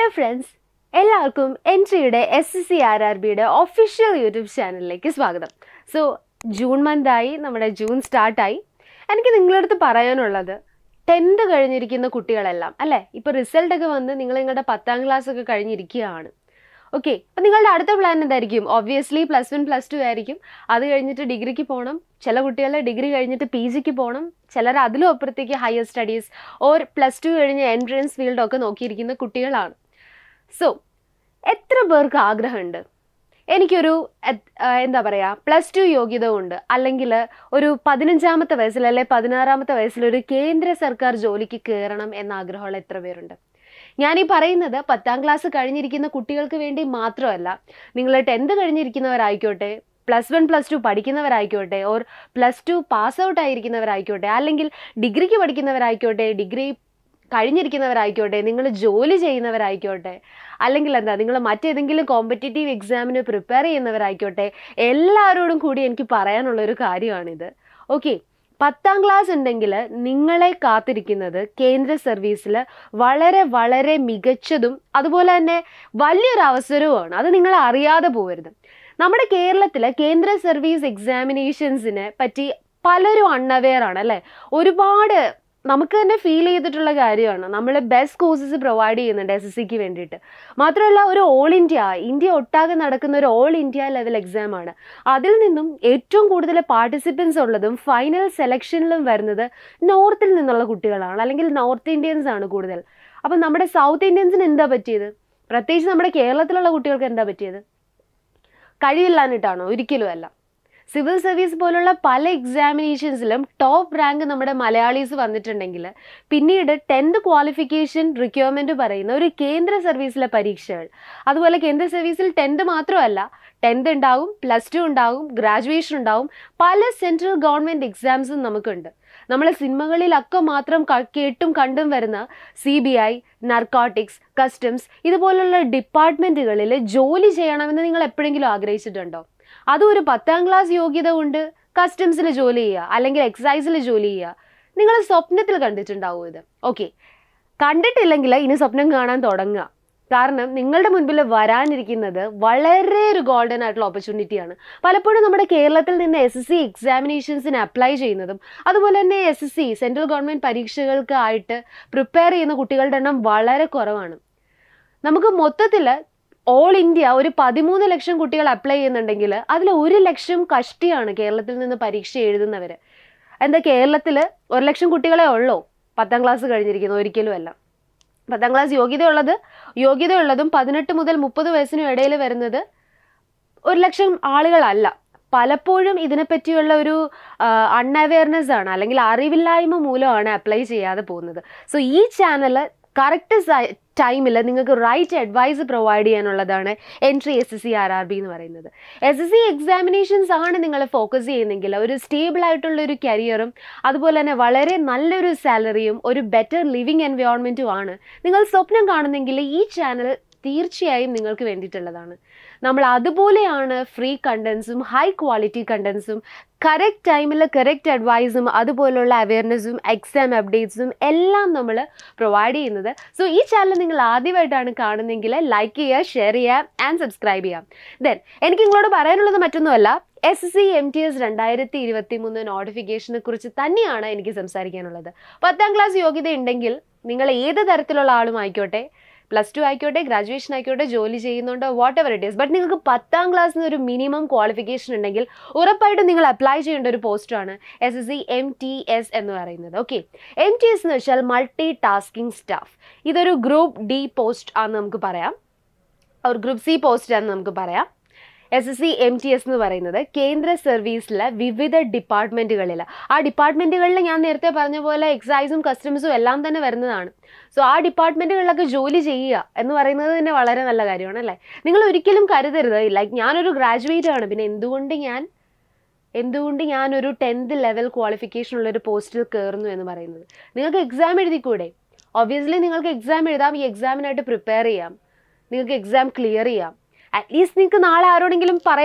hello friends എല്ലാവർക്കും എൻട്രിയുടെ S S C R R ബിയുടെ ഒഫീഷ്യൽ യൂട്യൂബ് ചാനലിലേക്ക് സ്വാഗതം സോ ജൂൺ മന്തായി നമ്മുടെ ജൂൺ സ്റ്റാർട്ടായി എനിക്ക് നിങ്ങളുടെ അടുത്ത് പറയാനുള്ളത് ടെൻത്ത് കഴിഞ്ഞിരിക്കുന്ന കുട്ടികളെല്ലാം അല്ലേ ഇപ്പോൾ റിസൾട്ടൊക്കെ വന്ന് നിങ്ങൾ നിങ്ങളുടെ പത്താം ക്ലാസ് ഒക്കെ കഴിഞ്ഞിരിക്കുകയാണ് ഓക്കെ അപ്പം നിങ്ങളുടെ അടുത്ത പ്ലാൻ എന്തായിരിക്കും obviously plus one plus two ആയിരിക്കും അത് കഴിഞ്ഞിട്ട് ഡിഗ്രിക്ക് പോകണം ചില കുട്ടികൾ ഡിഗ്രി കഴിഞ്ഞിട്ട് പി ജിക്ക് പോകണം ചിലർ അതിലും അപ്പുറത്തേക്ക് higher studies or plus two കഴിഞ്ഞ് എൻട്രൻസ് ഫീൽഡൊക്കെ നോക്കിയിരിക്കുന്ന കുട്ടികളാണ് സോ എത്ര പേർക്ക് ആഗ്രഹമുണ്ട് എനിക്കൊരു എത്- ആ, എന്താ പറയുക പ്ലസ് ടു യോഗ്യത ഉണ്ട് അല്ലെങ്കിൽ ഒരു പതിനഞ്ചാമത്തെ വയസ്സിൽ അല്ലെ പതിനാറാമത്തെ വയസ്സിൽ ഒരു കേന്ദ്ര സർക്കാർ ജോലിക്ക് കയറണം എന്ന ആഗ്രഹമുള്ള എത്ര പേരുണ്ട് ഞാനീ പറയുന്നത് പത്താം ക്ലാസ് കഴിഞ്ഞിരിക്കുന്ന കുട്ടികൾക്ക് വേണ്ടി മാത്രമല്ല നിങ്ങൾ ടെൻത്ത് കഴിഞ്ഞിരിക്കുന്നവരായിക്കോട്ടെ പ്ലസ് വൺ പ്ലസ് ടു പഠിക്കുന്നവരായിക്കോട്ടെ or plus two pass out ആയിരിക്കുന്നവരായിക്കോട്ടെ അല്ലെങ്കിൽ ഡിഗ്രിക്ക് പഠിക്കുന്നവരായിക്കോട്ടെ ഡിഗ്രി കഴിഞ്ഞിരിക്കുന്നവരായിക്കോട്ടെ നിങ്ങൾ ജോലി ചെയ്യുന്നവരായിക്കോട്ടെ അല്ലെങ്കിൽ എന്താ നിങ്ങൾ മറ്റേതെങ്കിലും കോമ്പറ്റേറ്റീവ് എക്സാമിന് പ്രിപ്പയർ ചെയ്യുന്നവരായിക്കോട്ടെ എല്ലാവരോടും കൂടി എനിക്ക് പറയാനുള്ള ഒരു കാര്യമാണിത് ഓക്കെ പത്താം ക്ലാസ് ഉണ്ടെങ്കിൽ നിങ്ങളെ കാത്തിരിക്കുന്നത് കേന്ദ്ര സർവീസിൽ വളരെ വളരെ മികച്ചതും അതുപോലെ തന്നെ വലിയൊരു അവസരവുമാണ് അത് നിങ്ങൾ അറിയാതെ പോകരുത് നമ്മുടെ കേരളത്തിലെ കേന്ദ്ര സർവീസ് എക്സാമിനേഷൻസിനെ പറ്റി പലരും അൺഅവെയർ ആണ് അല്ലേ ഒരുപാട് നമുക്ക് തന്നെ ഫീൽ ചെയ്തിട്ടുള്ള കാര്യമാണ് നമ്മൾ ബെസ്റ്റ് കോഴ്സസ് പ്രൊവൈഡ് ചെയ്യുന്നുണ്ട് എസ് എസ് സിക്ക് വേണ്ടിയിട്ട് മാത്രമല്ല ഒരു ഓൾ ഇന്ത്യ ഇന്ത്യ ഒട്ടാകെ നടക്കുന്ന ഒരു ഓൾ ഇന്ത്യ ലെവൽ എക്സാം ആണ് അതിൽ നിന്നും ഏറ്റവും കൂടുതൽ പാർട്ടിസിപ്പൻസ് ഉള്ളതും ഫൈനൽ സെലക്ഷനിലും വരുന്നത് നോർത്തിൽ നിന്നുള്ള കുട്ടികളാണ് അല്ലെങ്കിൽ നോർത്ത് ഇന്ത്യൻസ് ആണ് കൂടുതൽ അപ്പം നമ്മുടെ സൗത്ത് ഇന്ത്യൻസിന് എന്താ പറ്റിയത് പ്രത്യേകിച്ച് നമ്മുടെ കേരളത്തിലുള്ള കുട്ടികൾക്ക് എന്താ പറ്റിയത് കഴിവില്ലാഞ്ഞിട്ടാണോ ഒരിക്കലും അല്ല സിവിൽ സർവീസ് പോലുള്ള പല എക്സാമിനേഷൻസിലും ടോപ്പ് റാങ്ക് നമ്മുടെ മലയാളീസ് വന്നിട്ടുണ്ടെങ്കിൽ പിന്നീട് ടെൻത്ത് ക്വാളിഫിക്കേഷൻ റിക്വയർമെൻറ്റ് പറയുന്ന ഒരു കേന്ദ്ര സർവീസിലെ പരീക്ഷകൾ അതുപോലെ കേന്ദ്ര സർവീസിൽ ടെൻത്ത് മാത്രമല്ല ടെൻത്ത് ഉണ്ടാവും പ്ലസ് ടു ഉണ്ടാവും ഗ്രാജുവേഷൻ ഉണ്ടാവും പല സെൻട്രൽ ഗവൺമെൻറ് എക്സാംസും നമുക്കുണ്ട് നമ്മൾ സിനിമകളിലൊക്കെ മാത്രം ക- കേട്ടും കണ്ടും വരുന്ന C B I narcotics customs ഇതുപോലുള്ള ഡിപ്പാർട്ട്മെൻറ്റുകളിൽ ജോലി ചെയ്യണമെന്ന് നിങ്ങൾ എപ്പോഴെങ്കിലും ആഗ്രഹിച്ചിട്ടുണ്ടോ അതും ഒരു പത്താം ക്ലാസ് യോഗ്യത കൊണ്ട് കസ്റ്റംസിൽ ജോലി ചെയ്യുക അല്ലെങ്കിൽ എക്സൈസിൽ ജോലി ചെയ്യുക നിങ്ങൾ സ്വപ്നത്തിൽ കണ്ടിട്ടുണ്ടാവും ഇത് ഓക്കെ കണ്ടിട്ടില്ലെങ്കിൽ ഇനി സ്വപ്നം കാണാൻ തുടങ്ങുക കാരണം നിങ്ങളുടെ മുൻപിൽ വരാനിരിക്കുന്നത് വളരെ ഒരു ഗോൾഡൻ ആയിട്ടുള്ള ഓപ്പർച്യൂണിറ്റിയാണ് പലപ്പോഴും നമ്മുടെ കേരളത്തിൽ നിന്ന് എസ് എസ് സി എക്സാമിനേഷൻസിന് അപ്ലൈ ചെയ്യുന്നതും അതുപോലെ തന്നെ S S C central government പരീക്ഷകൾക്ക് ആയിട്ട് പ്രിപ്പയർ ചെയ്യുന്ന കുട്ടികളുടെ എണ്ണം വളരെ കുറവാണ് നമുക്ക് മൊത്തത്തിൽ ഓൾ ഇന്ത്യ ഒരു പതിമൂന്ന് ലക്ഷം കുട്ടികൾ അപ്ലൈ ചെയ്യുന്നുണ്ടെങ്കിൽ അതിൽ ഒരു ലക്ഷം കഷ്ടിയാണ് കേരളത്തിൽ നിന്ന് പരീക്ഷ എഴുതുന്നവർ എന്താ കേരളത്തിൽ ഒരു ലക്ഷം കുട്ടികളെ ഉള്ളൂ പത്താം ക്ലാസ് കഴിഞ്ഞിരിക്കുന്നു ഒരിക്കലും അല്ല പത്താം ക്ലാസ് യോഗ്യതയുള്ളത് യോഗ്യതയുള്ളതും പതിനെട്ട് മുതൽ മുപ്പത് വയസ്സിനും ഇടയിൽ വരുന്നത് ഒരു ലക്ഷം ആളുകളല്ല പലപ്പോഴും ഇതിനെപ്പറ്റിയുള്ള ഒരു അൺഅവെയർനെസ് ആണ് അല്ലെങ്കിൽ അറിവില്ലായ്മ മൂലമാണ് അപ്ലൈ ചെയ്യാതെ പോകുന്നത് സോ ഈ ചാനൽ കറക്റ്റ് ടൈമിൽ നിങ്ങൾക്ക് റൈറ്റ് അഡ്വൈസ് പ്രൊവൈഡ് ചെയ്യാനുള്ളതാണ് entry S S C R R B എന്ന് പറയുന്നത് എസ് എസ് സി എക്സാമിനേഷൻസ് ആണ് നിങ്ങൾ ഫോക്കസ് ചെയ്യുന്നെങ്കിൽ ഒരു സ്റ്റേബിൾ ആയിട്ടുള്ള ഒരു കരിയറും അതുപോലെ തന്നെ വളരെ നല്ലൊരു സാലറിയും ഒരു ബെറ്റർ ലിവിങ് എൻവയോൺമെൻറ്റും ആണ് നിങ്ങൾ സ്വപ്നം കാണുന്നെങ്കിൽ ഈ ചാനൽ തീർച്ചയായും നിങ്ങൾക്ക് വേണ്ടിയിട്ടുള്ളതാണ് നമ്മൾ അതുപോലെയാണ് ഫ്രീ കണ്ടൻസും ഹൈ ക്വാളിറ്റി കണ്ടൻസും കറക്റ്റ് ടൈമിൽ കറക്റ്റ് അഡ്വൈസും അതുപോലുള്ള അവയർനെസ്സും എക്സാം അപ്ഡേറ്റ്സും എല്ലാം നമ്മൾ പ്രൊവൈഡ് ചെയ്യുന്നത് സോ ഈ ചാനൽ നിങ്ങൾ ആദ്യമായിട്ടാണ് കാണുന്നതെങ്കിൽ ലൈക്ക് ചെയ്യുക ഷെയർ ചെയ്യുക ആൻഡ് സബ്സ്ക്രൈബ് ചെയ്യാം ദെൻ എനിക്ക് നിങ്ങളോട് പറയാനുള്ളത് മറ്റൊന്നുമല്ല S C M T S രണ്ടായിരത്തി ഇരുപത്തി മൂന്ന് നോട്ടിഫിക്കേഷനെ കുറിച്ച് തന്നെയാണ് എനിക്ക് സംസാരിക്കാനുള്ളത് പത്താം ക്ലാസ് യോഗ്യത ഉണ്ടെങ്കിൽ നിങ്ങൾ ഏത് തരത്തിലുള്ള ആളും ആയിക്കോട്ടെ പ്ലസ് ടു ആയിക്കോട്ടെ ഗ്രാജുവേഷൻ ആയിക്കോട്ടെ ജോലി ചെയ്യുന്നുണ്ടോ whatever it is but നിങ്ങൾക്ക് പത്താം ക്ലാസ്സിന് ഒരു മിനിമം ക്വാളിഫിക്കേഷൻ ഉണ്ടെങ്കിൽ ഉറപ്പായിട്ടും നിങ്ങൾ അപ്ലൈ ചെയ്യേണ്ട ഒരു പോസ്റ്റാണ് S S C M T S എന്ന് പറയുന്നത് ഓക്കെ എം ടി എസ് എന്ന് വെച്ചാൽ മൾട്ടി ടാസ്കിംഗ് സ്റ്റാഫ് ഇതൊരു ഗ്രൂപ്പ് ഡി പോസ്റ്റ് ആണെന്ന് നമുക്ക് പറയാം ഒരു ഗ്രൂപ്പ് സി പോസ്റ്റ് ആണെന്ന് നമുക്ക് പറയാം S S C M T S എന്ന് പറയുന്നത് കേന്ദ്ര സർവീസിലെ വിവിധ ഡിപ്പാർട്ട്മെൻറ്റുകളിൽ ആ ഡിപ്പാർട്ട്മെൻറ്റുകളിൽ ഞാൻ നേരത്തെ പറഞ്ഞ പോലെ എക്സൈസും കസ്റ്റംസും എല്ലാം തന്നെ വരുന്നതാണ് സോ ആ ഡിപ്പാർട്ട്മെൻറ്റുകളിലൊക്കെ ജോലി ചെയ്യുക എന്ന് പറയുന്നത് തന്നെ വളരെ നല്ല കാര്യമാണ് അല്ലേ നിങ്ങൾ ഒരിക്കലും കരുതരുത് ലൈക്ക് ഞാനൊരു ഗ്രാജുവേറ്റ് ആണ് പിന്നെ എന്തുകൊണ്ട് ഞാൻ എന്തുകൊണ്ട് ഞാനൊരു ടെൻത്ത് ലെവൽ ക്വാളിഫിക്കേഷൻ ഉള്ള ഒരു പോസ്റ്റിൽ കയറുന്നു എന്ന് പറയുന്നത് നിങ്ങൾക്ക് എക്സാം എഴുതിക്കൂടെ ഒബ്വിയസ്ലി നിങ്ങൾക്ക് എക്സാം എഴുതാം ഈ എക്സാമിനായിട്ട് പ്രിപ്പയർ ചെയ്യാം നിങ്ങൾക്ക് എക്സാം ക്ലിയർ ചെയ്യാം അറ്റ്ലീസ്റ്റ് നിങ്ങൾക്ക് നാളെ ആരോടെങ്കിലും പറയാലോ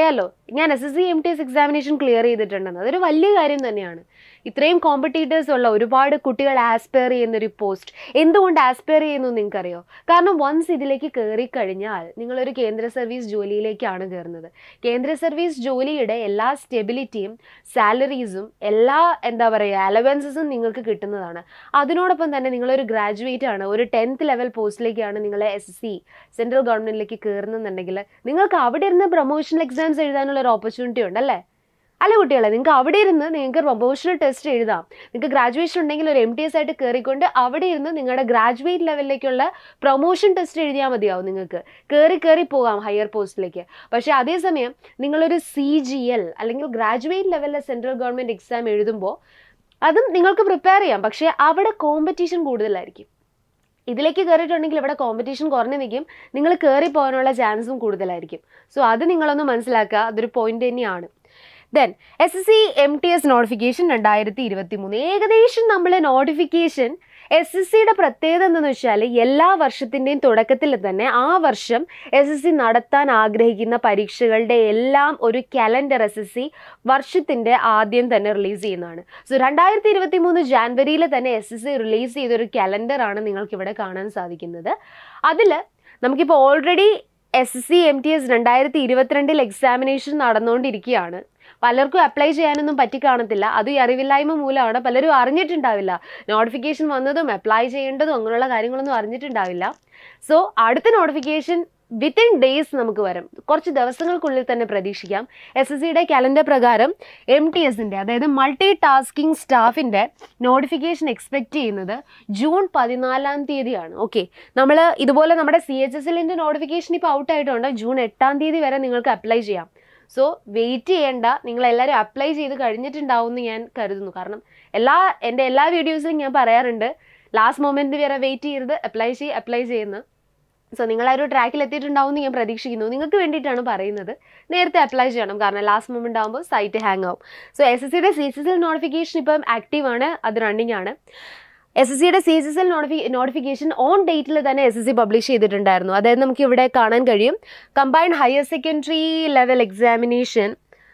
ഞാൻ S S C M T S examination clear ചെയ്തിട്ടുണ്ടെന്ന് അതൊരു വലിയ കാര്യം തന്നെയാണ് ഇത്രയും കോമ്പറ്റീറ്റേഴ്സ് ഉള്ള ഒരുപാട് കുട്ടികൾ ആസ്പയർ ചെയ്യുന്നൊരു പോസ്റ്റ് എന്തുകൊണ്ട് ആസ്പയർ ചെയ്യുന്നു നിങ്ങൾക്കറിയോ കാരണം വൺസ് ഇതിലേക്ക് കയറി കഴിഞ്ഞാൽ നിങ്ങളൊരു കേന്ദ്ര സർവീസ് ജോലിയിലേക്കാണ് കയറുന്നത് കേന്ദ്ര സർവീസ് ജോലിയുടെ എല്ലാ സ്റ്റെബിലിറ്റിയും സാലറീസും എല്ലാ എന്താ പറയുക അലവൻസസും നിങ്ങൾക്ക് കിട്ടുന്നതാണ് അതിനോടൊപ്പം തന്നെ നിങ്ങളൊരു ഗ്രാജുവേറ്റ് ആണ് ഒരു ടെൻത്ത് ലെവൽ പോസ്റ്റിലേക്കാണ് നിങ്ങൾ എസ് സി സെൻട്രൽ ഗവൺമെൻറ്റിലേക്ക് കയറുന്നുണ്ടെങ്കിൽ നിങ്ങൾക്ക് അവിടെ ഇരുന്ന് പ്രൊമോഷണൽ എക്സാംസ് എഴുതാനുള്ള ഒരു ഓപ്പർച്യൂണിറ്റി ഉണ്ട് അല്ലേ അല്ല കുട്ടികളെ നിങ്ങൾക്ക് അവിടെ ഇരുന്ന് നിങ്ങൾക്ക് പ്രൊമോഷണൽ ടെസ്റ്റ് എഴുതാം നിങ്ങൾക്ക് ഗ്രാജുവേഷൻ ഉണ്ടെങ്കിൽ ഒരു എം ടി എസ് ആയിട്ട് കയറിക്കൊണ്ട് അവിടെ ഇരുന്ന് നിങ്ങളുടെ ഗ്രാജുവേറ്റ് ലെവലിലേക്കുള്ള പ്രൊമോഷൻ ടെസ്റ്റ് എഴുതിയാൽ മതിയാവും നിങ്ങൾക്ക് കയറി കയറി പോകാം ഹയർ പോസ്റ്റിലേക്ക് പക്ഷേ അതേസമയം നിങ്ങളൊരു സി ജി എൽ അല്ലെങ്കിൽ ഗ്രാജുവേറ്റ് ലെവലിലെ സെൻട്രൽ ഗവൺമെൻറ് എക്സാം എഴുതുമ്പോൾ അതും നിങ്ങൾക്ക് പ്രിപ്പയർ ചെയ്യാം പക്ഷേ അവിടെ കോമ്പറ്റീഷൻ കൂടുതലായിരിക്കും ഇതിലേക്ക് കയറിയിട്ടുണ്ടെങ്കിൽ ഇവിടെ കോമ്പറ്റീഷൻ കുറഞ്ഞു നിൽക്കും നിങ്ങൾ കയറി പോകാനുള്ള ചാൻസും കൂടുതലായിരിക്കും സോ അത് നിങ്ങളൊന്ന് മനസ്സിലാക്കുക അതൊരു പോയിന്റ് തന്നെയാണ് then S S C M T S notification രണ്ടായിരത്തി ഇരുപത്തി മൂന്ന് ഏകദേശം നമ്മൾ നോട്ടിഫിക്കേഷൻ എസ് എസ് സിയുടെ പ്രത്യേകത എന്തെന്ന് വെച്ചാൽ എല്ലാ വർഷത്തിൻ്റെയും തുടക്കത്തിൽ തന്നെ ആ വർഷം എസ് എസ് സി നടത്താൻ ആഗ്രഹിക്കുന്ന പരീക്ഷകളുടെ എല്ലാം ഒരു കലണ്ടർ എസ് എസ് സി വർഷത്തിൻ്റെ ആദ്യം തന്നെ റിലീസ് ചെയ്യുന്നതാണ് സോ രണ്ടായിരത്തി ഇരുപത്തി മൂന്ന് ജാൻവരിയിൽ തന്നെ എസ് എസ് സി റിലീസ് ചെയ്തൊരു കലണ്ടറാണ് നിങ്ങൾക്ക് ഇവിടെ കാണാൻ സാധിക്കുന്നത് അതിൽ നമുക്കിപ്പോൾ already S S C M T S രണ്ടായിരത്തി ഇരുപത്തിരണ്ടിൽ എക്സാമിനേഷൻ നടന്നുകൊണ്ടിരിക്കുകയാണ് പലർക്കും അപ്ലൈ ചെയ്യാനൊന്നും പറ്റി കാണത്തില്ല അത് ഈ അറിവില്ലായ്മ മൂലമാണ് പലരും അറിഞ്ഞിട്ടുണ്ടാവില്ല നോട്ടിഫിക്കേഷൻ വന്നതും അപ്ലൈ ചെയ്യേണ്ടതും അങ്ങനെയുള്ള കാര്യങ്ങളൊന്നും അറിഞ്ഞിട്ടുണ്ടാവില്ല സോ അടുത്ത നോട്ടിഫിക്കേഷൻ വിത്തിൻ ഡേയ്സ് നമുക്ക് വരും കുറച്ച് ദിവസങ്ങൾക്കുള്ളിൽ തന്നെ പ്രതീക്ഷിക്കാം എസ് എസ് സിയുടെ കലണ്ടർ പ്രകാരം എം ടി എസിൻ്റെ അതായത് മൾട്ടി ടാസ്കിംഗ് സ്റ്റാഫിൻ്റെ നോട്ടിഫിക്കേഷൻ എക്സ്പെക്റ്റ് ചെയ്യുന്നത് ജൂൺ പതിനാലാം തീയതിയാണ് ഓക്കെ നമ്മൾ ഇതുപോലെ നമ്മുടെ സി എച്ച് എസ് എല്ലിൻ്റെ നോട്ടിഫിക്കേഷൻ ഇപ്പോൾ ഔട്ട് ആയിട്ടുണ്ട് ജൂൺ എട്ടാം തീയതി വരെ നിങ്ങൾക്ക് അപ്ലൈ ചെയ്യാം സോ വെയിറ്റ് ചെയ്യേണ്ട നിങ്ങൾ എല്ലാവരും അപ്ലൈ ചെയ്ത് കഴിഞ്ഞിട്ടുണ്ടാവും എന്ന് ഞാൻ കരുതുന്നു കാരണം എല്ലാ എൻ്റെ എല്ലാ വീഡിയോസിലും ഞാൻ പറയാറുണ്ട് ലാസ്റ്റ് മൊമെൻറ്റ് വരെ വെയിറ്റ് ചെയ്യരുത് അപ്ലൈ ചെയ്ത് അപ്ലൈ ചെയ്യുന്ന സോ നിങ്ങൾ ആ ഒരു ട്രാക്കിൽ എത്തിയിട്ടുണ്ടാവും എന്ന് ഞാൻ പ്രതീക്ഷിക്കുന്നു നിങ്ങൾക്ക് വേണ്ടിയിട്ടാണ് പറയുന്നത് നേരത്തെ അപ്ലൈ ചെയ്യണം കാരണം ലാസ്റ്റ് മൊമെൻ്റ് ആകുമ്പോൾ സൈറ്റ് ഹാങ് ആവും സോ എസ് എസ് സിയുടെ സി എസ് എൽ നോട്ടിഫിക്കേഷൻ ഇപ്പം ആക്റ്റീവ് ആണ് അത് റണ്ണിങ് ആണ് എസ് എസ് സിയുടെ C S S L notification notification on ഡേറ്റിൽ തന്നെ എസ് എസ് സി പബ്ലിഷ് ചെയ്തിട്ടുണ്ടായിരുന്നു അതായത് നമുക്ക് ഇവിടെ കാണാൻ കഴിയും combined higher secondary level examination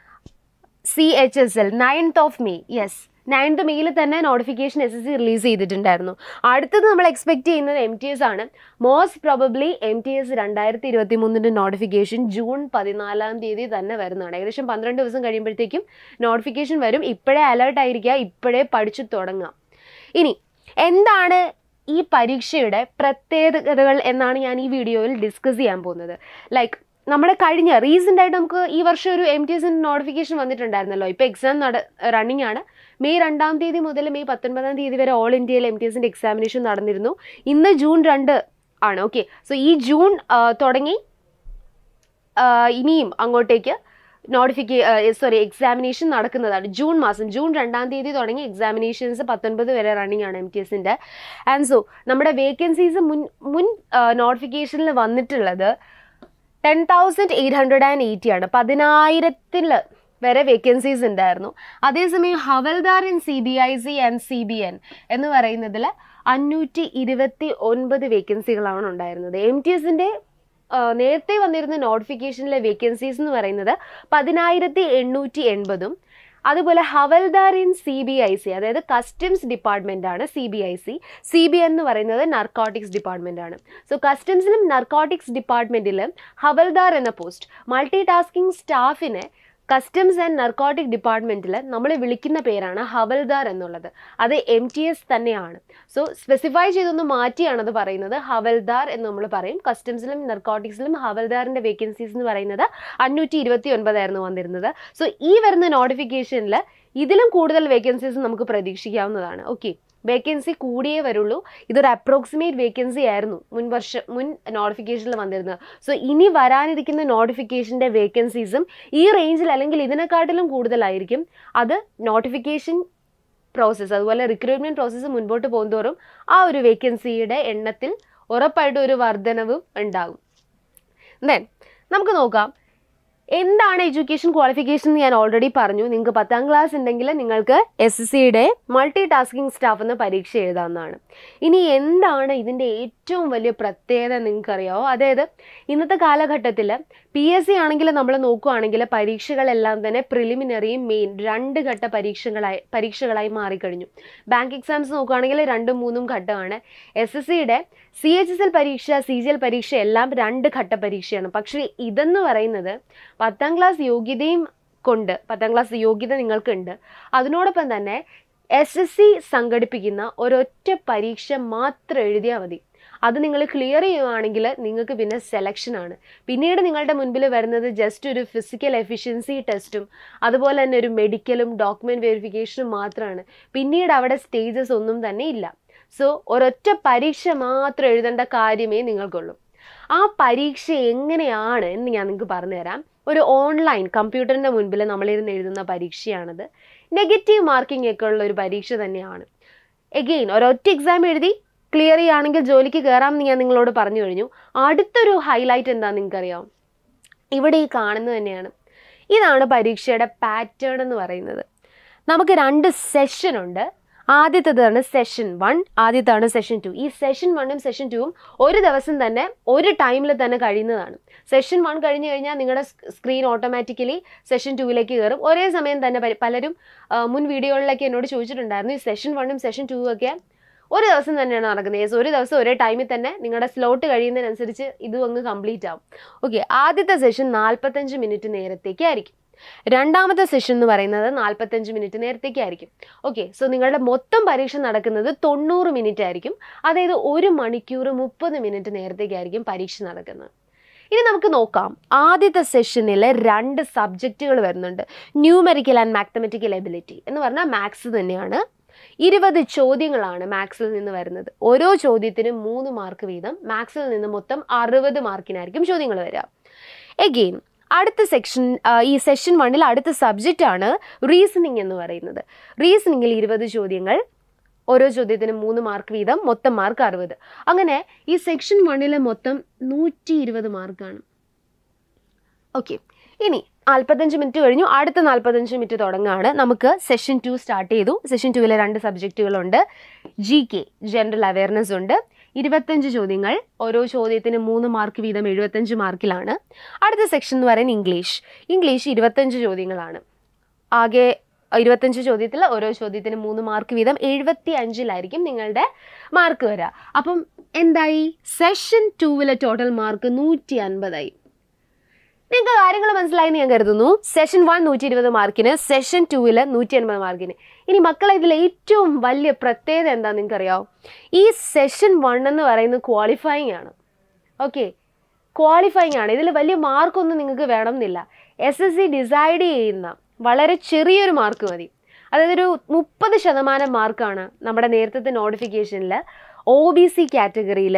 C H S L ninth of May yes ninth മെയ്യിൽ തന്നെ notification S S C release ചെയ്തിട്ടുണ്ടായിരുന്നു അടുത്തത് നമ്മൾ എക്സ്പെക്ട് ചെയ്യുന്നത് എം ടി എസ് ആണ് most probably M T S രണ്ടായിരത്തി ഇരുപത്തി മൂന്നിൻ്റെ നോട്ടിഫിക്കേഷൻ ജൂൺ പതിനാലാം തീയതി തന്നെ വരുന്നതാണ് ഏകദേശം പന്ത്രണ്ട് ദിവസം കഴിയുമ്പോഴത്തേക്കും നോട്ടിഫിക്കേഷൻ വരും ഇപ്പോഴേ അലേർട്ട് ആയിരിക്കുക ഇപ്പോഴേ പഠിച്ചു തുടങ്ങാം ഇനി എന്താണ് ഈ പരീക്ഷയുടെ പ്രത്യേകതകൾ എന്നാണ് ഞാൻ ഈ വീഡിയോയിൽ ഡിസ്കസ് ചെയ്യാൻ പോകുന്നത് ലൈക്ക് നമ്മുടെ കഴിഞ്ഞ റീസെൻ്റ് ആയിട്ട് നമുക്ക് ഈ വർഷം ഒരു എം ടി എസിൻ്റെ നോട്ടിഫിക്കേഷൻ വന്നിട്ടുണ്ടായിരുന്നല്ലോ ഇപ്പോൾ എക്സാം നട റണ്ണിങ് ആണ് മെയ് രണ്ടാം തീയതി മുതൽ മെയ് പത്തൊൻപതാം തീയതി വരെ ഓൾ ഇന്ത്യയിൽ എം ടി എസിൻ്റെ എക്സാമിനേഷൻ നടന്നിരുന്നു ഇന്ന് ജൂൺ രണ്ട് ആണ് ഓക്കെ സോ ഈ ജൂൺ ആ, തുടങ്ങി ആ, ഇനിയും അങ്ങോട്ടേക്ക് നോട്ടിഫിക്കേ സോറി എക്സാമിനേഷൻ നടക്കുന്നതാണ് ജൂൺ മാസം ജൂൺ രണ്ടാം തീയതി തുടങ്ങി എക്സാമിനേഷൻസ് പത്തൊൻപത് വരെ റണ്ണിങ് ആണ് എം ടി എസിൻ്റെ ആൻഡ് സോ നമ്മുടെ വേക്കൻസീസ് മുൻ മുൻ നോട്ടിഫിക്കേഷനിൽ വന്നിട്ടുള്ളത് ten thousand eight hundred and eighty ആണ് പതിനായിരത്തിൽ വരെ വേക്കൻസീസ് ഉണ്ടായിരുന്നു അതേസമയം havaldar in C B I C and C B N എന്ന് പറയുന്നതിൽ അഞ്ഞൂറ്റി ഇരുപത്തി ഒൻപത് വേക്കൻസികളാണ് ഉണ്ടായിരുന്നത് എം ടി എസിൻ്റെ നേരത്തെ വന്നിരുന്ന നോട്ടിഫിക്കേഷനിലെ വേക്കൻസീസ് എന്ന് പറയുന്നത് പതിനായിരത്തി എണ്ണൂറ്റി എൺപതും അതുപോലെ havaldar in C B I C അതായത് കസ്റ്റംസ് ഡിപ്പാർട്ട്മെൻ്റ് ആണ് C B I C C B എന്ന് പറയുന്നത് നർക്കോട്ടിക്സ് ഡിപ്പാർട്ട്മെൻ്റ് ആണ് സോ കസ്റ്റംസിലും നർക്കോട്ടിക്സ് ഡിപ്പാർട്ട്മെൻറ്റിലും ഹവൽദാർ എന്ന പോസ്റ്റ് മൾട്ടി ടാസ്കിംഗ് സ്റ്റാഫിനെ കസ്റ്റംസ് ആൻഡ് നർക്കോട്ടിക് ഡിപ്പാർട്ട്മെൻറ്റിൽ നമ്മൾ വിളിക്കുന്ന പേരാണ് ഹവൽദാർ എന്നുള്ളത് അത് എം ടി എസ് തന്നെയാണ് സോ സ്പെസിഫൈ ചെയ്തൊന്ന് മാറ്റിയാണ് അത് പറയുന്നത് ഹവൽദാർ എന്ന് നമ്മൾ പറയും കസ്റ്റംസിലും നർക്കോട്ടിക്സിലും ഹവൽദാറിൻ്റെ വേക്കൻസീസ് എന്ന് പറയുന്നത് അഞ്ഞൂറ്റി ഇരുപത്തി ഒൻപതായിരുന്നു വന്നിരുന്നത് സോ ഈ വരുന്ന നോട്ടിഫിക്കേഷനിൽ ഇതിലും കൂടുതൽ വേക്കൻസീസ് നമുക്ക് പ്രതീക്ഷിക്കാവുന്നതാണ് ഓക്കെ വേക്കൻസി കൂടിയേ വരുള്ളൂ ഇതൊരു അപ്രോക്സിമേറ്റ് വേക്കൻസി ആയിരുന്നു മുൻ വർഷം മുൻ നോട്ടിഫിക്കേഷനിൽ വന്നിരുന്നത് സോ ഇനി വരാനിരിക്കുന്ന നോട്ടിഫിക്കേഷൻ്റെ വേക്കൻസീസും ഈ റേഞ്ചിൽ അല്ലെങ്കിൽ ഇതിനെക്കാട്ടിലും കൂടുതലായിരിക്കും അത് നോട്ടിഫിക്കേഷൻ പ്രോസസ്സ് അതുപോലെ റിക്രൂട്ട്മെൻറ്റ് പ്രോസസ്സ് മുൻപോട്ട് പോകുന്തോറും ആ ഒരു വേക്കൻസിയുടെ എണ്ണത്തിൽ ഉറപ്പായിട്ടും ഒരു വർധനവും ഉണ്ടാകും ദെൻ നമുക്ക് നോക്കാം എന്താണ് എഡ്യൂക്കേഷൻ ക്വാളിഫിക്കേഷൻ എന്ന് ഞാൻ ഓൾറെഡി പറഞ്ഞു നിങ്ങൾക്ക് പത്താം ക്ലാസ് ഉണ്ടെങ്കിൽ നിങ്ങൾക്ക് എസ് എസ് സിയുടെ മൾട്ടി ടാസ്കിംഗ് സ്റ്റാഫ് എന്ന പരീക്ഷ എഴുതാവുന്നതാണ് ഇനി എന്താണ് ഇതിൻ്റെ ഏറ്റവും വലിയ പ്രത്യേകത നിങ്ങൾക്കറിയാമോ അതായത് ഇന്നത്തെ കാലഘട്ടത്തിൽ പി എസ് സി ആണെങ്കിൽ നമ്മൾ നോക്കുകയാണെങ്കിൽ പരീക്ഷകളെല്ലാം തന്നെ പ്രിലിമിനറിയും മെയിൻ രണ്ട് ഘട്ട പരീക്ഷകളായി പരീക്ഷകളായി മാറിക്കഴിഞ്ഞു ബാങ്ക് എക്സാംസ് നോക്കുകയാണെങ്കിൽ രണ്ടും മൂന്നും ഘട്ടമാണ് എസ് എസ് സിയുടെ സി എച്ച് എസ് എൽ പരീക്ഷ സി ജി എൽ പരീക്ഷ എല്ലാം രണ്ട് ഘട്ട പരീക്ഷയാണ് പക്ഷേ ഇതെന്ന് പറയുന്നത് പത്താം ക്ലാസ് യോഗ്യതയും കൊണ്ട് പത്താം ക്ലാസ് യോഗ്യത നിങ്ങൾക്കുണ്ട് അതിനോടൊപ്പം തന്നെ എസ് എസ് സി സംഘടിപ്പിക്കുന്ന ഒരൊറ്റ പരീക്ഷ മാത്രം എഴുതിയാൽ മതി അത് നിങ്ങൾ ക്ലിയർ ചെയ്യുവാണെങ്കിൽ നിങ്ങൾക്ക് പിന്നെ സെലക്ഷനാണ് പിന്നീട് നിങ്ങളുടെ മുൻപിൽ വരുന്നത് ജസ്റ്റ് ഒരു ഫിസിക്കൽ എഫിഷ്യൻസി ടെസ്റ്റും അതുപോലെ തന്നെ ഒരു മെഡിക്കലും ഡോക്യുമെൻറ്റ് വെരിഫിക്കേഷനും മാത്രമാണ് പിന്നീട് അവിടെ സ്റ്റേജസ് ഒന്നും തന്നെ ഇല്ല സോ ഒരൊറ്റ പരീക്ഷ മാത്രം എഴുതേണ്ട കാര്യമേ നിങ്ങൾക്കുള്ളൂ ആ പരീക്ഷ എങ്ങനെയാണ് എന്ന് ഞാൻ നിങ്ങൾക്ക് പറഞ്ഞുതരാം ഒരു ഓൺലൈൻ കമ്പ്യൂട്ടറിൻ്റെ മുൻപിൽ നമ്മളിരുന്ന് എഴുതുന്ന പരീക്ഷയാണത് നെഗറ്റീവ് മാർക്കിംഗ് ഒക്കെ ഉള്ള ഒരു പരീക്ഷ തന്നെയാണ് എഗെയിൻ ഒരൊറ്റ എക്സാം എഴുതി ക്ലിയർ ചെയ്യുകയാണെങ്കിൽ ജോലിക്ക് കയറാമെന്ന് ഞാൻ നിങ്ങളോട് പറഞ്ഞു കഴിഞ്ഞു അടുത്തൊരു ഹൈലൈറ്റ് എന്താണെന്ന് നിങ്ങൾക്കറിയാം ഇവിടെ ഈ കാണുന്നത് തന്നെയാണ് ഇതാണ് പരീക്ഷയുടെ പാറ്റേൺ എന്ന് പറയുന്നത് നമുക്ക് രണ്ട് സെഷൻ ഉണ്ട് ആദ്യത്തേതാണ് സെഷൻ വൺ ആദ്യത്താണ് സെഷൻ ടു ഈ സെഷൻ വണ്ണും സെഷൻ ടുവും ഒരു ദിവസം തന്നെ ഒരു ടൈമിൽ തന്നെ കഴിയുന്നതാണ് സെഷൻ വൺ കഴിഞ്ഞ് കഴിഞ്ഞാൽ നിങ്ങളുടെ സ്ക്രീൻ ഓട്ടോമാറ്റിക്കലി സെഷൻ ടുവിലേക്ക് കയറും ഒരേ സമയം തന്നെ പല- പലരും ആ, മുൻ വീഡിയോകളിലൊക്കെ എന്നോട് ചോദിച്ചിട്ടുണ്ടായിരുന്നു ഈ സെഷൻ വണ്ണും സെഷൻ ടൂവും ഒക്കെ ഒരു ദിവസം തന്നെയാണ് നടക്കുന്നത് യെസ് ഒരു ദിവസം ഒരേ ടൈമിൽ തന്നെ നിങ്ങളുടെ സ്ലോട്ട് കഴിയുന്നതിനനുസരിച്ച് ഇതും അങ്ങ് കംപ്ലീറ്റ് ആവും ഓക്കെ ആദ്യത്തെ സെഷൻ നാൽപ്പത്തഞ്ച് മിനിറ്റ് നേരത്തേക്ക് ആയിരിക്കും രണ്ടാമത്തെ സെഷൻ എന്ന് പറയുന്നത് നാൽപ്പത്തഞ്ച് മിനിറ്റ് നേരത്തേക്ക് ആയിരിക്കും ഓക്കെ സോ നിങ്ങളുടെ മൊത്തം പരീക്ഷ നടക്കുന്നത് തൊണ്ണൂറ് മിനിറ്റ് ആയിരിക്കും അതായത് ഒരു മണിക്കൂർ മുപ്പത് മിനിറ്റ് നേരത്തേക്കായിരിക്കും പരീക്ഷ നടക്കുന്നത് ഇനി നമുക്ക് നോക്കാം ആദ്യത്തെ സെഷനിൽ രണ്ട് സബ്ജക്റ്റുകൾ വരുന്നുണ്ട് ന്യൂമെറിക്കൽ ആൻഡ് മാത്തമെറ്റിക്കൽ എബിലിറ്റി എന്ന് പറഞ്ഞാൽ മാത്സ് തന്നെയാണ് ഇരുപത് ചോദ്യങ്ങളാണ് മാത്സിൽ നിന്ന് വരുന്നത് ഓരോ ചോദ്യത്തിനും മൂന്ന് മാർക്ക് വീതം മാത്സിൽ നിന്ന് മൊത്തം അറുപത് മാർക്കിനായിരിക്കും ചോദ്യങ്ങൾ വരിക എഗെയിൻ അടുത്ത സെക്ഷൻ ഈ സെഷൻ വണ്ണിൽ അടുത്ത സബ്ജക്റ്റ് ആണ് റീസണിങ് എന്ന് പറയുന്നത് റീസണിങ്ങിൽ ഇരുപത് ചോദ്യങ്ങൾ ഓരോ ചോദ്യത്തിനും മൂന്ന് മാർക്ക് വീതം മൊത്തം മാർക്ക് അറുപത് അങ്ങനെ ഈ സെക്ഷൻ വണ്ണിലെ മൊത്തം നൂറ്റി ഇരുപത് മാർക്കാണ് ഓക്കെ ഇനി നാൽപ്പത്തഞ്ച് മിനിറ്റ് കഴിഞ്ഞു അടുത്ത നാൽപ്പത്തഞ്ച് മിനിറ്റ് തുടങ്ങുകയാണ് നമുക്ക് സെഷൻ ടു സ്റ്റാർട്ട് ചെയ്തു സെഷൻ ടുവിലെ രണ്ട് സബ്ജക്റ്റുകളുണ്ട് ജി കെ ജനറൽ അവയർനെസ് ഉണ്ട് ഇരുപത്തഞ്ച് ചോദ്യങ്ങൾ ഓരോ ചോദ്യത്തിന് മൂന്ന് മാർക്ക് വീതം എഴുപത്തഞ്ച് മാർക്കിലാണ് അടുത്ത സെക്ഷൻ എന്ന് പറയുന്നത് ഇംഗ്ലീഷ് ഇംഗ്ലീഷ് ഇരുപത്തഞ്ച് ചോദ്യങ്ങളാണ് ആകെ ഇരുപത്തഞ്ച് ചോദ്യത്തിൽ ഓരോ ചോദ്യത്തിന് മൂന്ന് മാർക്ക് വീതം എഴുപത്തി അഞ്ചിലായിരിക്കും നിങ്ങളുടെ മാർക്ക് വരിക അപ്പം എന്തായി സെഷൻ ടൂവിലെ ടോട്ടൽ മാർക്ക് നൂറ്റി അൻപതായി നിങ്ങൾക്ക് കാര്യങ്ങൾ മനസ്സിലായെന്ന് ഞാൻ കരുതുന്നു സെഷൻ വൺ നൂറ്റി ഇരുപത് മാർക്കിന് സെഷൻ ടൂവിൽ നൂറ്റി അൻപത് മാർക്കിന് ഇനി മക്കളെ ഇതിൽ ഏറ്റവും വലിയ പ്രത്യേകത എന്താണെന്ന് നിങ്ങൾക്കറിയാമോ ഈ സെഷൻ വൺ എന്ന് പറയുന്നത് ക്വാളിഫയിങ് ആണ് ഓക്കെ ക്വാളിഫയിങ് ആണ് ഇതിൽ വലിയ മാർക്കൊന്നും നിങ്ങൾക്ക് വേണമെന്നില്ല എസ് എസ് സി ഡിസൈഡ് ചെയ്യുന്ന വളരെ ചെറിയൊരു മാർക്ക് മതി അതായത് ഒരു മുപ്പത് ശതമാനം മാർക്കാണ് നമ്മുടെ നേരത്തെ നോട്ടിഫിക്കേഷനിൽ ഒ ബി സി കാറ്റഗറിയിൽ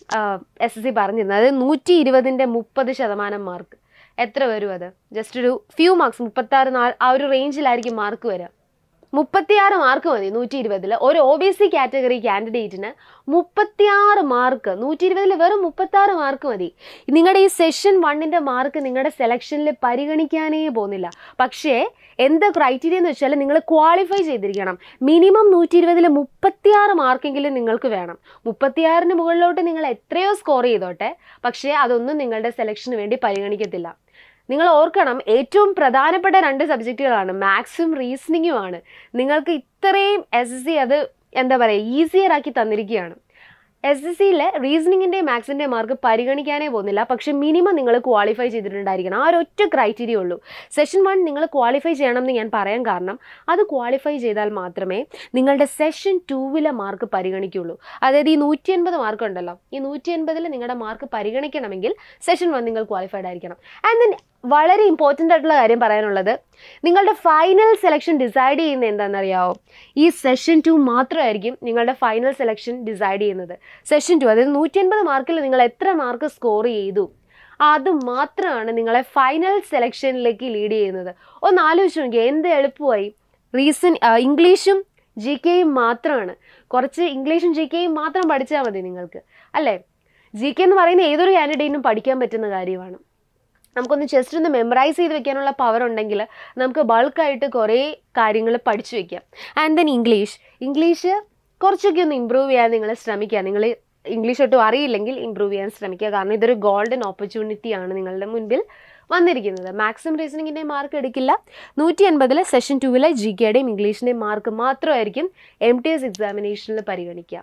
എസ് എസ് സി പറഞ്ഞിരുന്നത് അതായത് നൂറ്റി ഇരുപതിൻ്റെ മുപ്പത് ശതമാനം മാർക്ക് എത്ര വരും അത് ജസ്റ്റ് ഒരു ഫ്യൂ മാർക്സ് മുപ്പത്താറ് നാല് ആ ഒരു റേഞ്ചിലായിരിക്കും മാർക്ക് വരിക മുപ്പത്തിയാറ് മാർക്ക് മതി നൂറ്റി ഇരുപതിൽ ഒരു ഒ ബി സി കാറ്റഗറി കാൻഡിഡേറ്റിന് മുപ്പത്തിയാറ് മാർക്ക് നൂറ്റി ഇരുപതിൽ വെറും മുപ്പത്താറ് മാർക്ക് മതി നിങ്ങളുടെ ഈ സെഷൻ വണ്ണിൻ്റെ മാർക്ക് നിങ്ങളുടെ സെലക്ഷനിൽ പരിഗണിക്കാനേ പോകുന്നില്ല പക്ഷേ എന്ത് ക്രൈറ്റീരിയ എന്ന് വെച്ചാൽ നിങ്ങൾ ക്വാളിഫൈ ചെയ്തിരിക്കണം മിനിമം നൂറ്റി ഇരുപതിൽ മുപ്പത്തിയാറ് മാർക്കെങ്കിലും നിങ്ങൾക്ക് വേണം മുപ്പത്തിയാറിന് മുകളിലോട്ട് നിങ്ങൾ എത്രയോ സ്കോർ ചെയ്തോട്ടെ പക്ഷേ അതൊന്നും നിങ്ങളുടെ സെലക്ഷന് വേണ്ടി പരിഗണിക്കത്തില്ല നിങ്ങൾ ഓർക്കണം ഏറ്റവും പ്രധാനപ്പെട്ട രണ്ട് സബ്ജക്റ്റുകളാണ് മാത്സും റീസണിങ്ങുമാണ് നിങ്ങൾക്ക് ഇത്രയും എസ് എസ് സി അത് എന്താ പറയുക ഈസിയർ ആക്കി തന്നിരിക്കുകയാണ് എസ് എസ് സിയിലെ റീസണിങ്ങിൻ്റെയും മാത്സിൻ്റെയും മാർക്ക് പരിഗണിക്കാനേ പോകുന്നില്ല പക്ഷെ മിനിമം നിങ്ങൾ ക്വാളിഫൈ ചെയ്തിട്ടുണ്ടായിരിക്കണം ആ ഒരൊറ്റ ക്രൈറ്റീരിയ ഉള്ളൂ സെഷൻ വൺ നിങ്ങൾ ക്വാളിഫൈ ചെയ്യണം എന്ന് ഞാൻ പറയാൻ കാരണം അത് ക്വാളിഫൈ ചെയ്താൽ മാത്രമേ നിങ്ങളുടെ സെഷൻ ടൂവിലെ മാർക്ക് പരിഗണിക്കുള്ളൂ അതായത് ഈ നൂറ്റി എൺപത് മാർക്ക് ഉണ്ടല്ലോ ഈ നൂറ്റി എൺപതിൽ നിങ്ങളുടെ മാർക്ക് പരിഗണിക്കണമെങ്കിൽ സെഷൻ വൺ നിങ്ങൾ ക്വാളിഫൈഡ് ആയിരിക്കണം ആൻഡ് ദെൻ വളരെ ഇമ്പോർട്ടൻ്റ് ആയിട്ടുള്ള കാര്യം പറയാനുള്ളത് നിങ്ങളുടെ ഫൈനൽ സെലക്ഷൻ ഡിസൈഡ് ചെയ്യുന്നത് എന്താണെന്നറിയാമോ ഈ സെഷൻ ടു മാത്രമായിരിക്കും നിങ്ങളുടെ ഫൈനൽ സെലക്ഷൻ ഡിസൈഡ് ചെയ്യുന്നത് സെഷൻ ടു അതായത് നൂറ്റി അൻപത് മാർക്കിൽ നിങ്ങൾ എത്ര മാർക്ക് സ്കോർ ചെയ്തു അത് മാത്രമാണ് നിങ്ങളെ ഫൈനൽ സെലക്ഷനിലേക്ക് ലീഡ് ചെയ്യുന്നത് ഒന്ന് ആലോചിച്ച് നോക്കിയാൽ എന്ത് എളുപ്പമായി റീസൺ ഇംഗ്ലീഷും ജി കെയും മാത്രമാണ് കുറച്ച് ഇംഗ്ലീഷും ജി കെയും മാത്രം പഠിച്ചാൽ മതി നിങ്ങൾക്ക് അല്ലേ ജി കെ എന്ന് പറയുന്ന ഏതൊരു കാൻഡിഡേറ്റിനും പഠിക്കാൻ പറ്റുന്ന കാര്യമാണ് നമുക്കൊന്ന് ജസ്റ്റ് ഒന്ന് മെമ്മറൈസ് ചെയ്ത് വെക്കാനുള്ള പവർ ഉണ്ടെങ്കിൽ നമുക്ക് ബൾക്കായിട്ട് കുറേ കാര്യങ്ങൾ പഠിച്ചു വെക്കാം ആൻഡ് ദെൻ ഇംഗ്ലീഷ് ഇംഗ്ലീഷ് കുറച്ചൊക്കെ ഒന്ന് ഇമ്പ്രൂവ് ചെയ്യാൻ നിങ്ങൾ ശ്രമിക്കുക നിങ്ങൾ ഇംഗ്ലീഷ് ഒട്ടും അറിയില്ലെങ്കിൽ ഇമ്പ്രൂവ് ചെയ്യാൻ ശ്രമിക്കുക കാരണം ഇതൊരു ഗോൾഡൻ ഓപ്പർച്യൂണിറ്റി ആണ് നിങ്ങളുടെ മുൻപിൽ വന്നിരിക്കുന്നത് മാക്സിമം റീസണിങ്ങിൻ്റെ മാർക്ക് എടുക്കില്ല നൂറ്റി എൺപതിൽ സെഷൻ ടുവിലെ ജി കെയുടെയും ഇംഗ്ലീഷിൻ്റെയും മാർക്ക് മാത്രമായിരിക്കും എം ടി എസ് എക്സാമിനേഷനിൽ പരിഗണിക്കുക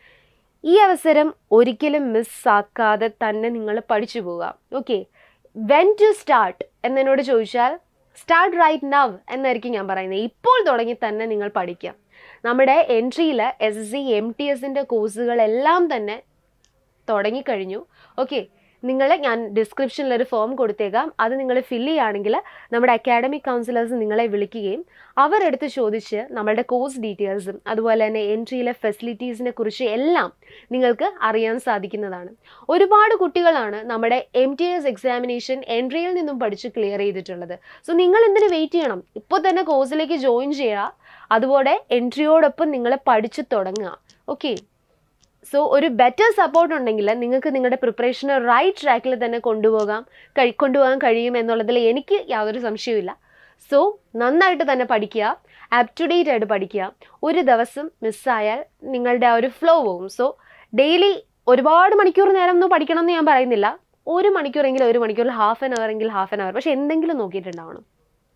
ഈ അവസരം ഒരിക്കലും മിസ്സാക്കാതെ തന്നെ നിങ്ങൾ പഠിച്ചു പോവുക ഓക്കെ വെൻ ടു സ്റ്റാർട്ട് എന്നോട് ചോദിച്ചാൽ സ്റ്റാർട്ട് റൈറ്റ് നവ് എന്നായിരിക്കും ഞാൻ പറയുന്നത് ഇപ്പോൾ തുടങ്ങി തന്നെ നിങ്ങൾ പഠിക്കുക നമ്മുടെ എൻട്രിയിൽ S S C M T എസിൻ്റെ കോഴ്സുകളെല്ലാം തന്നെ തുടങ്ങിക്കഴിഞ്ഞു ഓക്കെ നിങ്ങൾ ഞാൻ ഡിസ്ക്രിപ്ഷനിൽ ഒരു ഫോം കൊടുത്തേക്കാം അത് നിങ്ങൾ ഫില്ല് ചെയ്യുകയാണെങ്കിൽ നമ്മുടെ അക്കാഡമിക് കൗൺസിലേഴ്സ് നിങ്ങളെ വിളിക്കുകയും അവരെടുത്ത് ചോദിച്ച് നമ്മളുടെ കോഴ്സ് ഡീറ്റെയിൽസും അതുപോലെ തന്നെ എൻട്രിയിലെ ഫെസിലിറ്റീസിനെ കുറിച്ച് എല്ലാം നിങ്ങൾക്ക് അറിയാൻ സാധിക്കുന്നതാണ് ഒരുപാട് കുട്ടികളാണ് നമ്മുടെ എം ടി എസ് എക്സാമിനേഷൻ എൻട്രിയിൽ നിന്നും പഠിച്ച് ക്ലിയർ ചെയ്തിട്ടുള്ളത് സോ നിങ്ങൾ എന്തിനു വെയിറ്റ് ചെയ്യണം ഇപ്പോൾ തന്നെ കോഴ്സിലേക്ക് ജോയിൻ ചെയ്യുക അതുപോലെ എൻട്രിയോടൊപ്പം നിങ്ങൾ പഠിച്ചു തുടങ്ങുക ഓക്കെ സോ ഒരു ബെറ്റർ സപ്പോർട്ട് ഉണ്ടെങ്കിൽ നിങ്ങൾക്ക് നിങ്ങളുടെ പ്രിപ്പറേഷനെ റൈറ്റ് ട്രാക്കിൽ തന്നെ കൊണ്ടുപോകാം കഴി കൊണ്ടുപോകാൻ കഴിയും എന്നുള്ളതിൽ എനിക്ക് യാതൊരു സംശയവുമില്ല സോ നന്നായിട്ട് തന്നെ പഠിക്കുക അപ് ടു ഡേറ്റ് ആയിട്ട് പഠിക്കുക ഒരു ദിവസം മിസ്സായാൽ നിങ്ങളുടെ ആ ഒരു ഫ്ലോ പോകും സോ ഡെയിലി ഒരുപാട് മണിക്കൂർ നേരം ഒന്നും പഠിക്കണം എന്ന് ഞാൻ പറയുന്നില്ല ഒരു മണിക്കൂറെങ്കിലും ഒരു മണിക്കൂറിൽ ഹാഫ് ആൻ അവർ എങ്കിൽ ഹാഫ് ആൻ അവർ പക്ഷെ എന്തെങ്കിലും നോക്കിയിട്ടുണ്ടാവണം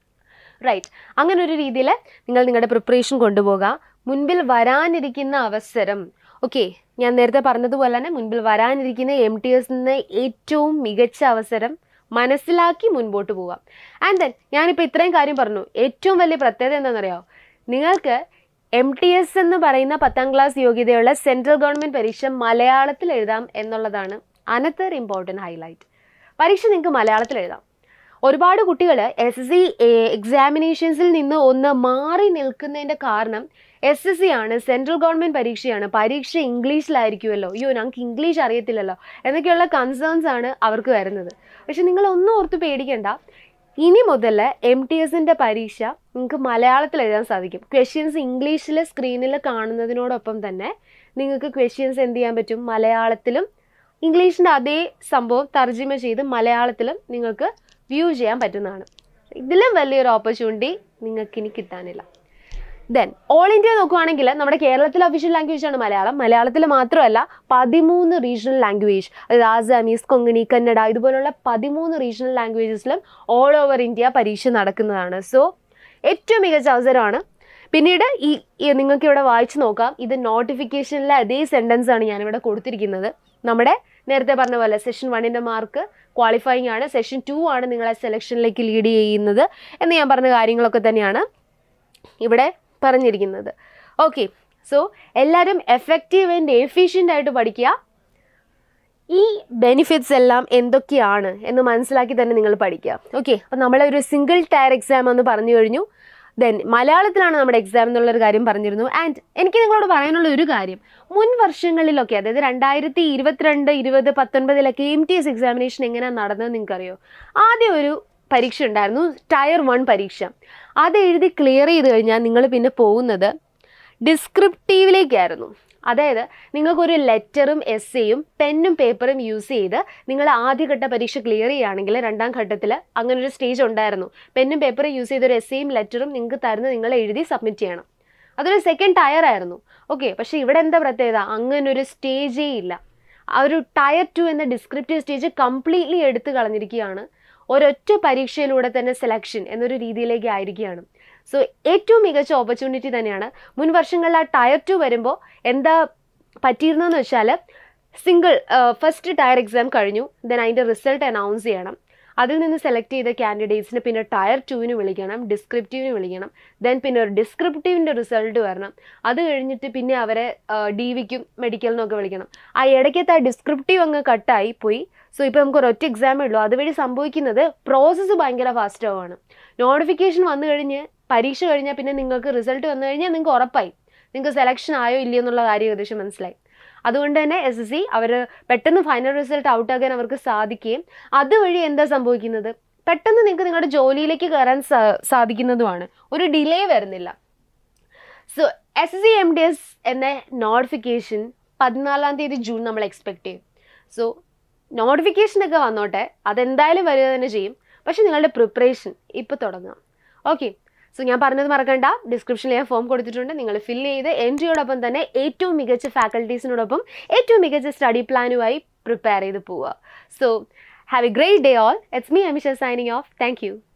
റൈറ്റ് അങ്ങനെ ഒരു രീതിയിൽ നിങ്ങൾ നിങ്ങളുടെ പ്രിപ്പറേഷൻ കൊണ്ടുപോകുക മുൻപിൽ വരാനിരിക്കുന്ന അവസരം ഓക്കെ ഞാൻ നേരത്തെ പറഞ്ഞതുപോലെ തന്നെ മുൻപിൽ വരാനിരിക്കുന്ന എം ടി എസിന് ഏറ്റവും മികച്ച അവസരം മനസ്സിലാക്കി മുൻപോട്ട് പോവാം ആൻഡ് ദെൻ ഞാനിപ്പോൾ ഇത്രയും കാര്യം പറഞ്ഞു ഏറ്റവും വലിയ പ്രത്യേകത എന്താണെന്നറിയാമോ നിങ്ങൾക്ക് എം ടി എസ് എന്ന് പറയുന്ന പത്താം ക്ലാസ് യോഗ്യതയുള്ള സെൻട്രൽ ഗവൺമെൻറ് പരീക്ഷ മലയാളത്തിൽ എഴുതാം എന്നുള്ളതാണ് അനത്തർ ഇമ്പോർട്ടൻറ്റ് ഹൈലൈറ്റ് പരീക്ഷ നിങ്ങൾക്ക് മലയാളത്തിൽ എഴുതാം ഒരുപാട് കുട്ടികൾ എസ് എസ് സി എക്സാമിനേഷൻസിൽ നിന്ന് ഒന്ന് മാറി നിൽക്കുന്നതിൻ്റെ കാരണം എസ് എസ് സി ആണ് സെൻട്രൽ ഗവൺമെൻറ് പരീക്ഷയാണ് പരീക്ഷ ഇംഗ്ലീഷിലായിരിക്കുമല്ലോ അയ്യോ ഞങ്ങൾക്ക് ഇംഗ്ലീഷ് അറിയത്തില്ലല്ലോ എന്നൊക്കെയുള്ള കൺസേൺസ് ആണ് അവർക്ക് വരുന്നത് പക്ഷെ നിങ്ങൾ ഒന്നും ഓർത്ത് പേടിക്കേണ്ട ഇനി മുതൽ എം ടി എസിൻ്റെ പരീക്ഷ നിങ്ങൾക്ക് മലയാളത്തിൽ എഴുതാൻ സാധിക്കും ക്വസ്റ്റ്യൻസ് ഇംഗ്ലീഷിൽ സ്ക്രീനിൽ കാണുന്നതിനോടൊപ്പം തന്നെ നിങ്ങൾക്ക് ക്വസ്റ്റ്യൻസ് എന്ത് ചെയ്യാൻ പറ്റും മലയാളത്തിലും ഇംഗ്ലീഷിൻ്റെ അതേ സംഭവം തർജ്ജിമ ചെയ്ത് മലയാളത്തിലും നിങ്ങൾക്ക് വ്യൂ ചെയ്യാൻ പറ്റുന്നതാണ് ഇതിലും വലിയൊരു ഓപ്പർച്യൂണിറ്റി നിങ്ങൾക്ക് ഇനി കിട്ടാനില്ല ദെൻ ഓൾ ഇന്ത്യ നോക്കുവാണെങ്കിൽ നമ്മുടെ കേരളത്തിലെ ഒഫീഷ്യൽ ലാംഗ്വേജ് ആണ് മലയാളം മലയാളത്തിൽ മാത്രമല്ല പതിമൂന്ന് റീജിയണൽ ലാംഗ്വേജ് അതായത് ആസാമീസ് കൊങ്കണി കന്നഡ ഇതുപോലുള്ള പതിമൂന്ന് റീജിയണൽ ലാംഗ്വേജസിലും ഓൾ ഓവർ ഇന്ത്യ പരീക്ഷ നടക്കുന്നതാണ് സോ ഏറ്റവും മികച്ച അവസരമാണ് പിന്നീട് ഈ ഈ നിങ്ങൾക്ക് ഇവിടെ വായിച്ചു നോക്കാം ഇത് നോട്ടിഫിക്കേഷനിലെ അതേ സെൻറ്റൻസ് ആണ് ഞാനിവിടെ കൊടുത്തിരിക്കുന്നത് നമ്മുടെ നേരത്തെ പറഞ്ഞ പോലെ സെഷൻ വണ്ണിൻ്റെ മാർക്ക് ക്വാളിഫയിങ് ആണ് സെഷൻ ടു ആണ് നിങ്ങളെ സെലക്ഷനിലേക്ക് ലീഡ് ചെയ്യുന്നത് എന്ന് ഞാൻ പറഞ്ഞ കാര്യങ്ങളൊക്കെ തന്നെയാണ് ഇവിടെ പറഞ്ഞിരിക്കുന്നത് ഓക്കെ സോ എല്ലാവരും എഫക്റ്റീവ് ആൻഡ് എഫിഷ്യൻ്റ് ആയിട്ട് പഠിക്കുക ഈ ബെനിഫിറ്റ്സ് എല്ലാം എന്തൊക്കെയാണ് എന്ന് മനസ്സിലാക്കി തന്നെ നിങ്ങൾ പഠിക്കുക ഓക്കെ അപ്പോൾ നമ്മളെ ഒരു സിംഗിൾ ടയർ എക്സാം എന്ന് പറഞ്ഞു കഴിഞ്ഞു ദെൻ മലയാളത്തിലാണ് നമ്മുടെ എക്സാം എന്നുള്ളൊരു കാര്യം പറഞ്ഞിരുന്നു ആൻഡ് എനിക്ക് നിങ്ങളോട് പറയാനുള്ള ഒരു കാര്യം മുൻ വർഷങ്ങളിലൊക്കെ അതായത് രണ്ടായിരത്തി ഇരുപത്തിരണ്ട് ഇരുപത് പത്തൊൻപതിലൊക്കെ എം ടി എസ് എക്സാമിനേഷൻ എങ്ങനെയാണ് നടന്നതെന്ന് നിങ്ങൾക്കറിയോ ആദ്യം ഒരു പരീക്ഷ ഉണ്ടായിരുന്നു ടയർ വൺ പരീക്ഷ അത് എഴുതി ക്ലിയർ ചെയ്ത് കഴിഞ്ഞാൽ നിങ്ങൾ പിന്നെ പോകുന്നത് ഡിസ്ക്രിപ്റ്റീവിലേക്കായിരുന്നു അതായത് നിങ്ങൾക്കൊരു ലെറ്ററും എസ്സേയും പെന്നും പേപ്പറും യൂസ് ചെയ്ത് നിങ്ങൾ ആദ്യഘട്ട പരീക്ഷ ക്ലിയർ ചെയ്യുകയാണെങ്കിൽ രണ്ടാം ഘട്ടത്തിൽ അങ്ങനെ ഒരു സ്റ്റേജ് ഉണ്ടായിരുന്നു പെന്നും പേപ്പറും യൂസ് ചെയ്ത ഒരു എസ്സേയും ലെറ്ററും നിങ്ങൾക്ക് തരുന്ന നിങ്ങൾ എഴുതി സബ്മിറ്റ് ചെയ്യണം അതൊരു സെക്കൻഡ് ടയർ ആയിരുന്നു ഓക്കെ പക്ഷേ ഇവിടെ എന്താ പ്രത്യേകത അങ്ങനെ ഒരു സ്റ്റേജേ ഇല്ല ആ ഒരു ടയർ ടു എന്ന ഡിസ്ക്രിപ്റ്റീവ് സ്റ്റേജ് കംപ്ലീറ്റ്ലി എടുത്തു കളഞ്ഞിരിക്കുകയാണ് ഒരൊറ്റ പരീക്ഷയിലൂടെ തന്നെ സെലക്ഷൻ എന്നൊരു രീതിയിലേക്ക് ആയിരിക്കുകയാണ് സോ ഏറ്റവും മികച്ച ഓപ്പർച്യൂണിറ്റി തന്നെയാണ് മുൻ വർഷങ്ങളിൽ ആ ടയർ ടു വരുമ്പോൾ എന്താ പറ്റിയിരുന്നതെന്ന് വെച്ചാൽ സിംഗിൾ ഫസ്റ്റ് ടയർ എക്സാം കഴിഞ്ഞു ദെൻ അതിൻ്റെ റിസൾട്ട് അനൗൺസ് ചെയ്യണം അതിൽ നിന്ന് സെലക്ട് ചെയ്ത കാൻഡിഡേറ്റ്സിന് പിന്നെ ടയർ ടുവിന് വിളിക്കണം ഡിസ്ക്രിപ്റ്റീവിന് വിളിക്കണം ദെൻ പിന്നെ ഒരു ഡിസ്ക്രിപ്റ്റീവിൻ്റെ റിസൾട്ട് വരണം അത് കഴിഞ്ഞിട്ട് പിന്നെ അവരെ ഡി വിക്കും മെഡിക്കലിനും ഒക്കെ വിളിക്കണം ആ ഇടയ്ക്കത്തെ ആ ഡിസ്ക്രിപ്റ്റീവ് അങ്ങ് കട്ടായി പോയി സോ ഇപ്പോൾ നമുക്ക് ഒരൊറ്റ എക്സാമേ ഉള്ളൂ അതുവഴി സംഭവിക്കുന്നത് പ്രോസസ്സ് ഭയങ്കര ഫാസ്റ്റ് ആവുകയാണ് നോട്ടിഫിക്കേഷൻ വന്നു കഴിഞ്ഞ് പരീക്ഷ കഴിഞ്ഞാൽ പിന്നെ നിങ്ങൾക്ക് റിസൾട്ട് വന്നു കഴിഞ്ഞാൽ നിങ്ങൾക്ക് ഉറപ്പായി നിങ്ങൾക്ക് സെലക്ഷൻ ആയോ ഇല്ലയോ എന്നുള്ള കാര്യം ഏകദേശം മനസ്സിലായി അതുകൊണ്ട് തന്നെ എസ് എസ് സി അവർ പെട്ടെന്ന് ഫൈനൽ റിസൾട്ട് ഔട്ടാക്കാൻ അവർക്ക് സാധിക്കുകയും അതുവഴി എന്താ സംഭവിക്കുന്നത് പെട്ടെന്ന് നിങ്ങൾക്ക് നിങ്ങളുടെ ജോലിയിലേക്ക് കയറാൻ സാ സാധിക്കുന്നതുമാണ് ഒരു ഡിലേ വരുന്നില്ല so S S C M D S എന്ന നോട്ടിഫിക്കേഷൻ പതിനാലാം തീയതി ജൂൺ നമ്മൾ എക്സ്പെക്ട് ചെയ്യും സോ നോട്ടിഫിക്കേഷനൊക്കെ വന്നോട്ടെ അതെന്തായാലും വരിക തന്നെ ചെയ്യും പക്ഷെ നിങ്ങളുടെ പ്രിപ്പറേഷൻ ഇപ്പോൾ തുടങ്ങാം ഓക്കെ സോ ഞാൻ പറഞ്ഞത് മറക്കണ്ട ഡിസ്ക്രിപ്ഷനിൽ ഞാൻ ഫോം കൊടുത്തിട്ടുണ്ട് നിങ്ങൾ ഫിൽ ചെയ്ത് എൻട്രിയോടൊപ്പം തന്നെ ഏറ്റവും മികച്ച ഫാക്കൽറ്റീസിനോടൊപ്പം ഏറ്റവും മികച്ച സ്റ്റഡി പ്ലാനുമായി പ്രിപ്പയർ ചെയ്ത് പോവുക so have a great day all it's me Amisha signing off thank U